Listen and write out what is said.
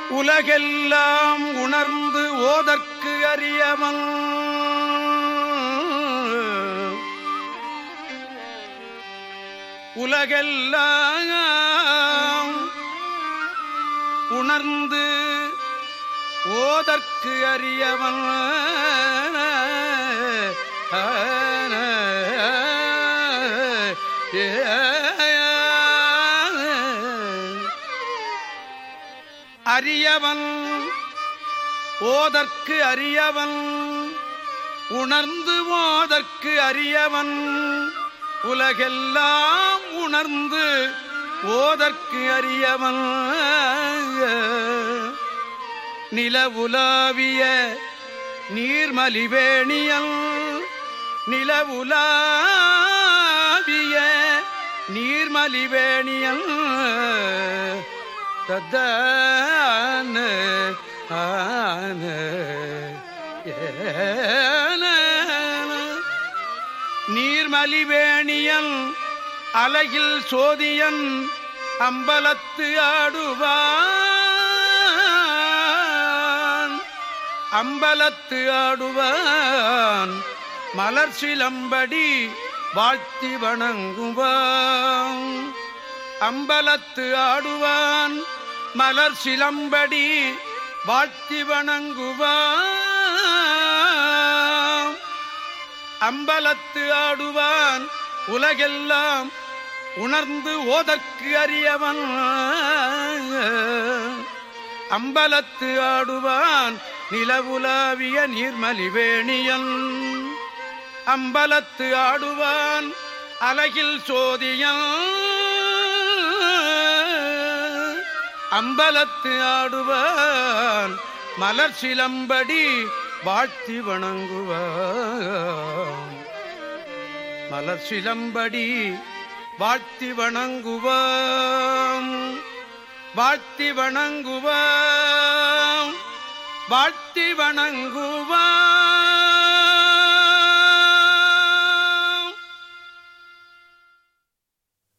உலகெல்லாம் உணர்ந்து ஓதற்கு அறியவன் உலகெல்லாம் உணர்ந்து ஓதற்கு அறியவன் அறியவன் ஓதற்கு அறியவன் உணர்ந்து ஓதற்கு அறியவன் உலகெல்லாம் உணர்ந்து ஓதற்கு அறியவன் நிலவுலாவிய நீர்மலிவேணியல் நிலவுலாவிய நீர்மலிவேணியல் தத்தான ஆன ஏன நீர்மலிவேணியன் அலகில் சோதியன் அம்பலத்து ஆடுவான் அம்பலத்து ஆடுவான் மலர் சிலம்படி வாழ்த்தி வணங்குவான் அம்பலத்து ஆடுவான் மலர் சிலம்படி வாழ்த்தி வணங்குவான் அம்பலத்து ஆடுவான் உலகெல்லாம் உணர்ந்து ஓதற்கு அறியவன் அம்பலத்து ஆடுவான் நிலவுலாவிய நீர்மலிவேணியன் அம்பலத்து ஆடுவான் அலகில் சோதியன் அம்பலத்து ஆடுவான் மலர் சிலம்படி வாழ்த்தி வணங்குவான் மலர் சிலம்படி வாழ்த்தி வணங்குவாம் வாழ்த்தி வணங்குவாம் வாழ்த்தி வணங்குவாம்